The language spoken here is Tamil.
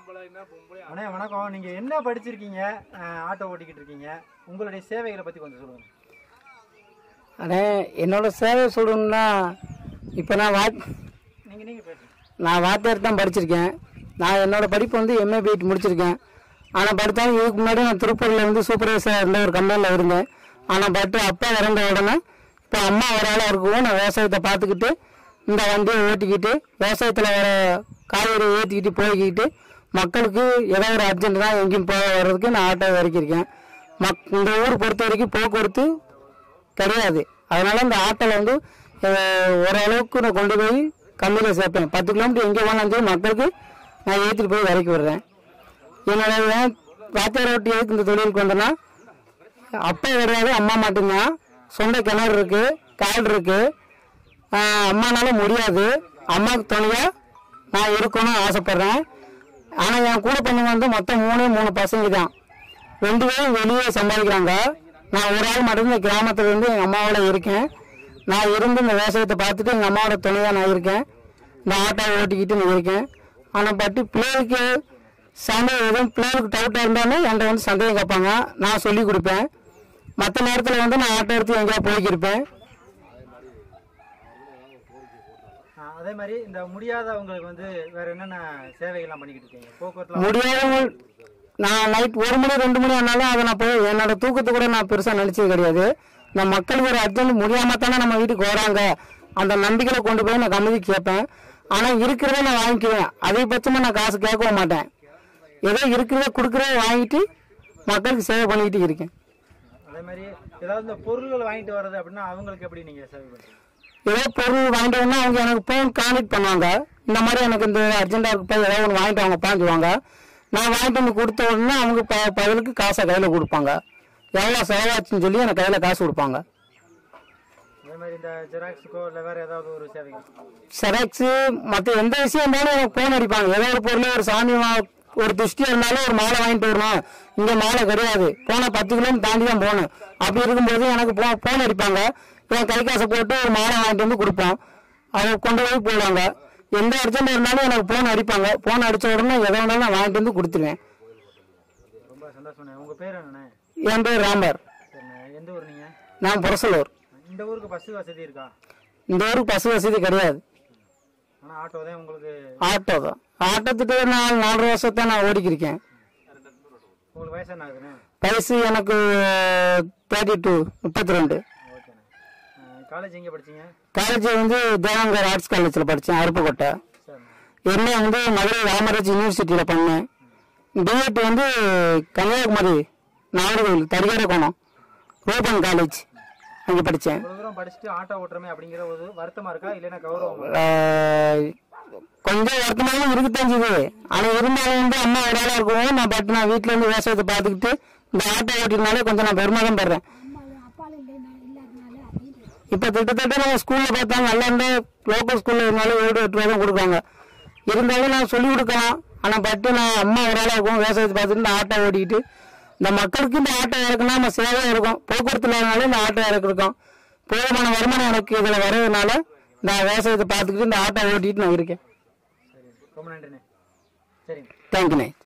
அண்ணே வணக்கம் நீங்க என்ன படிச்சிருக்கீங்க அஹ், ஆட்டோ ஓட்டிக்கிட்டு இருக்கீங்க உங்களுடைய சேவைகளை பத்தி கொஞ்சம் சொல்லுங்க அண்ணே என்னோட சேவை சொல்லணும்னா இப்போ நான் வா நீங்க நீங்க பேசுங்க நான் வாத்தியார் தான் படிச்சிருக்கேன் நான் என்னோட படிப்பு வந்து எம்ஏ பிஎட் முடிச்சிருக்கேன் ஆனால் படித்தாலும் இதுக்கு முன்னாடி நான் திருப்பூரில் வந்து சூப்பர்வைசர் இருந்த ஒரு கம்பெனியில் இருந்தேன் ஆனால் பட்டு அப்பா இறந்த உடனே இப்போ அம்மா ஒரு ஆளாக இருக்கவும் நான் விவசாயத்தை பார்த்துக்கிட்டு இந்த வண்டியை ஓட்டிக்கிட்டு விவசாயத்தில் வர காய்கறி ஏற்றிக்கிட்டு போய்க்கிட்டு மக்களுக்கு ஏதோ ஒரு அர்ஜென்ட்னா எங்கேயும் போக வர்றதுக்கு நான் ஆட்டோ இறக்கியிருக்கேன் மக் இந்த ஊர் பொறுத்த வரைக்கும் போக்குவரத்து கிடையாது அதனால இந்த ஆட்டோவில் வந்து அஹ், ஓரளவுக்கு நான் கொண்டு போய் கம்மியில் சேர்ப்பேன் பத்து கிலோமீட்டர் எங்கே போனாலும் சரி மக்களுக்கு நான் ஏற்றிட்டு போய் இறக்கி விடுறேன் என்னோட ஏன் வாத்தியார் ஓட்டி எதுக்கு இந்த தொழிலுக்கு வந்தேன்னா அப்பா கிடையாது அம்மா மட்டும்தான் சொந்த கிணறு இருக்கு கால் இருக்கு ஆஹ், அம்மானால முடியாது அம்மாவுக்கு துணையாக நான் இருக்கணும்னு ஆசைப்பட்றேன் ஆனால் என் கூட பண்ணவங்க வந்து மொத்தம் மூணே மூணு பசங்க தான் ரெண்டு பேரும் வெளியே சம்பாதிக்கிறாங்க நான் ஒரு ஆள் மட்டும் இந்த கிராமத்துல இருந்து எங்கள் அம்மாவோட இருக்கேன் நான் இருந்து இந்த விவசாயத்தை பார்த்துட்டு எங்கள் அம்மாவோட துணையாக நான் இருக்கேன் இந்த ஆட்டோவை ஓட்டிக்கிட்டு நான் இருக்கேன் ஆனால் பட்டு பிள்ளைகளுக்கு சந்தேகம் எதுவும் பிள்ளைகளுக்கு டவுட்டாக இருந்தாலும் என்கிட்ட வந்து சந்தேகம் கேட்பாங்க நான் சொல்லி கொடுப்பேன் மற்ற நேரத்தில் வந்து நான் ஆட்டோ எடுத்து எங்கேயா போய்க்கிருப்பேன் அஹ், அதே மாதிரி இந்த முடியாதவங்களுக்கு வந்து வேற என்னென்ன சேவைகள்லாம் பண்ணிக்கிட்டு இருக்கீங்க போக்குவரத்துல முடியாதவங்க நான் நைட் ஒரு மணி ரெண்டு மணி ஆனாலும் அதை நான் போய் என்னோட தூக்கத்தை கூட நான் பெருசாக நினச்சது கிடையாது நான் மக்களுக்கு ஒரு அர்ஜென்ட் முடியாம தானே நம்ம வீட்டுக்கு வராங்க அந்த நம்பிக்கையில கொண்டு போய் நான் கம்மதி கேட்பேன் ஆனால் இருக்கிறத நான் வாங்கிக்குவேன் அதிகபட்சமாக நான் காசு கேட்கவும் மாட்டேன் ஏதோ இருக்கிறத கொடுக்குறத வாங்கிட்டு மக்களுக்கு சேவை பண்ணிக்கிட்டு இருக்கேன் அதே மாதிரி ஏதாவது இந்த பொருள்கள் வாங்கிட்டு வர்றது அப்படின்னா அவங்களுக்கு எப்படி நீங்க சேவை பண்றீங்க ஏதோ பொருள் வாங்கிட்டு வரணும்னா அவங்க எனக்கு ஃபோன் கான்டெக்ட் பண்ணுவாங்க இந்த மாதிரி எனக்கு இந்த அர்ஜென்ட்டாக இருக்கு போய் ஏதாவது ஒன்று வாங்கிட்டு வாங்க பாஞ்சுவாங்க நான் வாங்கிட்டு வந்து கொடுத்த உடனே அவங்க ப பதிலுக்கு காசை கையில் கொடுப்பாங்க எவ்வளோ செலவாச்சுன்னு சொல்லி எனக்கு கையில் காசு கொடுப்பாங்க அதே மாதிரி இந்த ஜெராக்ஸுக்கோ இல்லை வேற ஏதாவது ஒரு சேவைகள் செராக்ஸு மற்ற எந்த விஷயம் இருந்தாலும் எனக்கு ஃபோன் அடிப்பாங்க ஏதோ ஒரு பொருள் ஒரு சாமி மா- ஒரு திருஷ்டி இருந்தாலும் ஒரு மாலை வாங்கிட்டு வரணும் இங்கே மாலை கிடையாது போனால் பத்து கிலோமீட்டர் தாண்டி தான் போகணும் அப்படி இருக்கும்போது எனக்கு ஃபோ ஃபோன் அடிப்பாங்க என் கை காசை போட்டு ஒரு மாலை வாங்கிட்டு வந்து கொடுப்போம் அதை கொண்டு போய் போடுவாங்க எந்த அர்ஜென்ட் இருந்தாலும் எனக்கு ஃபோன் அடிப்பாங்க ஃபோன் அடித்த உடனே எதை வேணாலும் நான் வாங்கிட்டு வந்து கொடுத்துருவேன் ரொம்ப சந்தோஷம் உங்க பேர் என்னண்ணே என் பேர் ராம்பர் சரிண்ணே எந்த ஊர் நீங்க நான் புரசலூர் இந்த ஊருக்கு பஸ் வசதி இருக்கா இந்த ஊருக்கு பஸ் வசதி கிடையாது ஆனா ஆட்டோ தான் உங்களுக்கு ஆட்டோ தான் ஆட்டோ திட்ட நான் நாலரை வருஷத்தை நான் ஓடிக்கிருக்கேன் உங்களுக்கு வயசு என்ன ஆகுதுண்ணே வயசு எனக்கு தேர்ட்டி டூ முப்பத்தி ரெண்டு ஓகேண்ணே காலேஜ் எங்கே படிச்சீங்க காலேஜ் வந்து தேவாங்கர் ஆர்ட்ஸ் காலேஜில் படித்தேன் அருப்புக்கோட்டை சரிண்ணே எம்ஏ வந்து மதுரை ராமராஜ் யூனிவர்சிட்டியில் பண்ணேன் பிஎட் வந்து கன்னியாகுமரி நாகர்கோவில் தடிகார கோணம் ரூபன் காலேஜ் அங்கே படித்தேன் இவ்வளவு தூரம் படிச்சுட்டு ஆட்டோ ஓட்டுறமே அப்படிங்கிற ஒரு வருத்தமா இருக்கா இல்லைன்னா கௌரவமா கொஞ்சம் வருத்தமாகவும் இருக்குத்தான் செய்யுது ஆனால் இருந்தாலும் வந்து அம்மா ஒரு ஆளாக இருக்கவும் நான் பட்டு நான் வீட்டில் இருந்து விவசாயத்தை பார்த்துக்கிட்டு இந்த ஆட்டோ ஓட்டினாலே கொஞ்சம் நான் பெருமை தான் படுறேன் இப்போ கிட்டத்தட்ட நம்ம ஸ்கூலில் பார்த்தா நல்லா இருந்தால் லோக்கல் ஸ்கூலில் இருந்தாலும் ஏழு எட்டு ரூபா தான் கொடுக்குறாங்க இருந்தாலும் நான் சொல்லிக் கொடுக்கலாம் ஆனால் பட்டு நான் அம்மா ஒரு ஆளாக இருக்கும் விவசாயத்தை பார்த்துட்டு இந்த ஆட்டோ ஓட்டிக்கிட்டு இந்த மக்களுக்கு இந்த ஆட்டோ இறக்குனா நம்ம சேவையாக இருக்கும் போக்குவரத்து இல்லாதனால இந்த ஆட்டோ இறக்கிருக்கோம் போதுமான வருமானம் எனக்கு இதில் வர்றதுனால நான் விவசாயத்தை பார்த்துக்கிட்டு இந்த ஆட்டோ ஓட்டிட்டு நான் இருக்கேன் சரி ரொம்ப நன்றிண்ணே சரிங்க தேங்க்யூண்ணே